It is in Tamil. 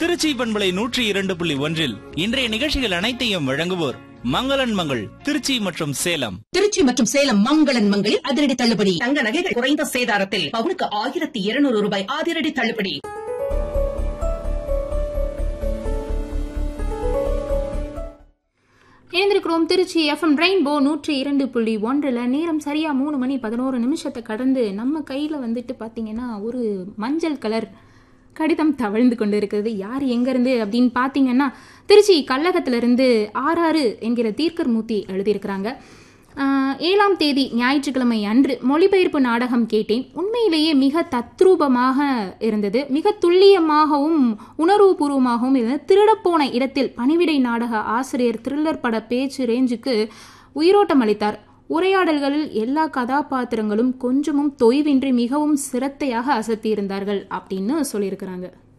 திருச்சி பண்பலை நூற்றி இரண்டு புள்ளி ஒன்றில் இன்றைய நிகழ்ச்சிகள் அனைத்தையும் வழங்குவோர் மங்களன் மங்கள் திருச்சி மற்றும் சேலம் திருச்சி மற்றும் சேலம் மங்களன் மங்களில் அதிரடி தள்ளுபடி தங்க நகைகள் குறைந்த சேதாரத்தில் பவுனுக்கு ஆயிரத்தி இருநூறு ரூபாய் அதிரடி தள்ளுபடி இணைந்திருக்கிறோம் திருச்சி எஃப்எம் ரெயின்போ நூற்றி இரண்டு புள்ளி ஒன்றில் நேரம் சரியா மூணு மணி பதினோரு நிமிஷத்தை கடந்து நம்ம கையில் வந்துட்டு பார்த்தீங்கன்னா ஒரு மஞ்சள் கலர் கடிதம் தவழ்ந்து கொண்டு இருக்கிறது யார் எங்கேருந்து அப்படின்னு பார்த்தீங்கன்னா திருச்சி கல்லகத்திலிருந்து ஆறாறு என்கிற தீர்க்கர் மூர்த்தி எழுதியிருக்கிறாங்க ஆஹ், ஏழாம் தேதி ஞாயிற்றுக்கிழமை அன்று மொழிபெயர்ப்பு நாடகம் கேட்டேன் உண்மையிலேயே மிக தத்ரூபமாக இருந்தது மிக துல்லியமாகவும் உணர்வுபூர்வமாகவும் இருந்தது திருடப்போன இடத்தில் பணிவிடை நாடக ஆசிரியர் த்ரில்லர் பட பேச்சு ரேஞ்சுக்கு உயிரோட்டம் அளித்தார் உரையாடல்களில் எல்லா கதாபாத்திரங்களும் கொஞ்சமும் தொய்வின்றி மிகவும் சிரத்தையாக அசத்தியிருந்தார்கள் அப்படின்னு சொல்லியிருக்கிறாங்க